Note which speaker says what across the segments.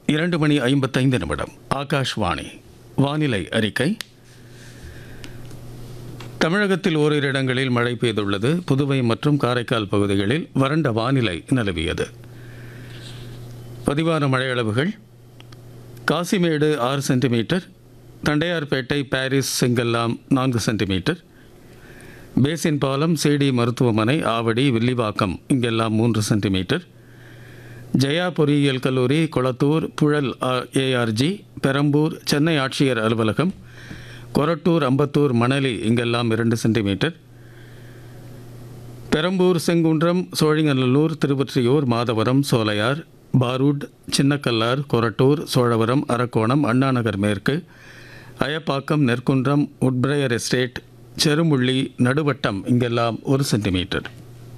Speaker 1: இரண்டு மணி ஐம்பத்தைந்து நிமிடம் ஆகாஷ்வாணி வானிலை அறிக்கை தமிழகத்தில் ஓரிரு இடங்களில் மழை பெய்துள்ளது புதுவை மற்றும் காரைக்கால் பகுதிகளில் வறண்ட வானிலை நிலவியது பதிவான மழையளவுகள் காசிமேடு ஆறு சென்டிமீட்டர் தண்டையார்பேட்டை பாரிஸ் செங்கல்லாம் நான்கு சென்டிமீட்டர் பேசின் பாலம் சிடி மருத்துவமனை ஆவடி வில்லிவாக்கம் இங்கெல்லாம் மூன்று சென்டிமீட்டர் ஜெயா பொறியியல் கல்லூரி கொளத்தூர் புழல் ஏஆர்ஜி பெரம்பூர் சென்னை ஆட்சியர் அலுவலகம் கொரட்டூர் அம்பத்தூர் மணலி இங்கெல்லாம் இரண்டு சென்டிமீட்டர் பெரம்பூர் செங்குன்றம் சோழிங்கநல்லூர் திருவொற்றியூர் மாதவரம் சோலையார் பாரூட் சின்னக்கல்லார் கொரட்டூர் சோழவரம் அரக்கோணம் அண்ணாநகர் மேற்கு அயப்பாக்கம் நெற்குன்றம் உட்பிரையர் எஸ்டேட் செருமுள்ளி நடுவட்டம் இங்கெல்லாம் ஒரு சென்டிமீட்டர்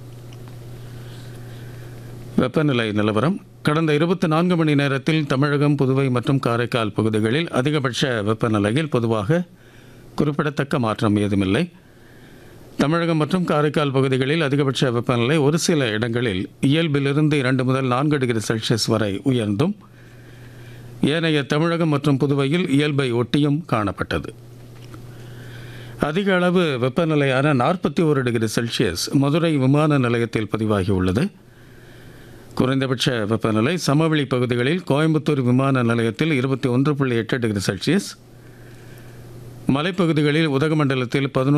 Speaker 1: வெப்பநிலை நிலவரம் கடந்த இருபத்தி நான்கு மணி நேரத்தில் தமிழகம் புதுவை மற்றும் காரைக்கால் பகுதிகளில் அதிகபட்ச வெப்பநிலையில் பொதுவாக குறிப்பிடத்தக்க மாற்றம் ஏதுமில்லை தமிழகம் மற்றும் காரைக்கால் பகுதிகளில் அதிகபட்ச வெப்பநிலை ஒரு சில இடங்களில் இயல்பிலிருந்து இரண்டு முதல் நான்கு டிகிரி செல்சியஸ் வரை உயர்ந்தும் ஏனைய தமிழகம் மற்றும் புதுவையில் இயல்பை ஒட்டியும் காணப்பட்டது அதிக அளவு வெப்பநிலையான நாற்பத்தி ஒரு டிகிரி செல்சியஸ் மதுரை விமான நிலையத்தில் பதிவாகியுள்ளது குறைந்தபட்ச வெப்பநிலை சமவெளி பகுதிகளில் கோயம்புத்தூர் விமான நிலையத்தில் இருபத்தி ஒன்று புள்ளி எட்டு டிகிரி செல்சியஸ் மலைப்பகுதிகளில் உதகமண்டலத்தில் பதினொன்று